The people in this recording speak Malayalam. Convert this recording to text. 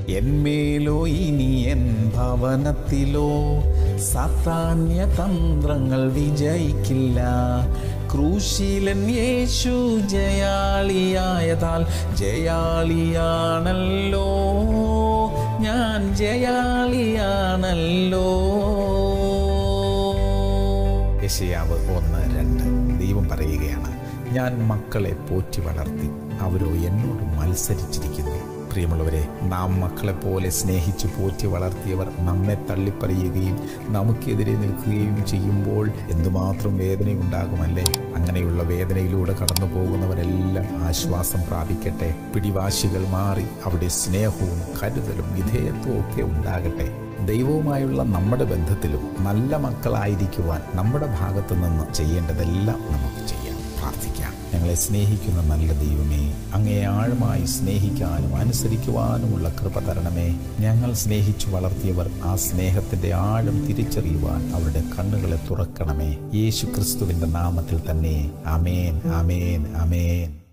എന്മേലോ ഇനി എൻ ഭവനത്തിലോ സാത്താന്യ തന്ത്രങ്ങൾ വിജയിക്കില്ല ക്രൂശീലൻ യേശു ജയാളിയായതാൽ ജയാളിയാണല്ലോ ഞാൻ ജയാളിയാണല്ലോ യശയാവ് ഒന്ന് രണ്ട് ദൈവം പറയുകയാണ് ഞാൻ മക്കളെ പോറ്റി വളർത്തി അവരോ എന്നോട് മത്സരിച്ചിരിക്കുന്നു പ്രിയമുള്ളവരെ നാം മക്കളെ പോലെ സ്നേഹിച്ച് പോറ്റി വളർത്തിയവർ നമ്മെ തള്ളിപ്പറയുകയും നമുക്കെതിരെ നിൽക്കുകയും ചെയ്യുമ്പോൾ എന്തുമാത്രം വേദനയുണ്ടാകുമല്ലേ അങ്ങനെയുള്ള വേദനയിലൂടെ കടന്നു പോകുന്നവരെല്ലാം ആശ്വാസം പ്രാപിക്കട്ടെ പിടിവാശികൾ മാറി അവിടെ സ്നേഹവും കരുതലും വിധേയത്വവും ഒക്കെ ഉണ്ടാകട്ടെ ദൈവവുമായുള്ള നമ്മുടെ ബന്ധത്തിലും നല്ല മക്കളായിരിക്കുവാൻ നമ്മുടെ ഭാഗത്തു നിന്ന് ചെയ്യേണ്ടതെല്ലാം നമുക്ക് ചെയ്യാം പ്രാർത്ഥിക്കാം ഞങ്ങളെ സ്നേഹിക്കുന്ന നല്ല ദൈവമേ അങ്ങേ ആഴമായി സ്നേഹിക്കാനും അനുസരിക്കുവാനുമുള്ള കൃപ തരണമേ ഞങ്ങൾ സ്നേഹിച്ചു വളർത്തിയവർ ആ സ്നേഹത്തിന്റെ ആഴം തിരിച്ചറിയുവാൻ അവരുടെ കണ്ണുകളെ തുറക്കണമേ യേശു ക്രിസ്തുവിന്റെ നാമത്തിൽ തന്നെ അമേൻ അമേൻ അമേൻ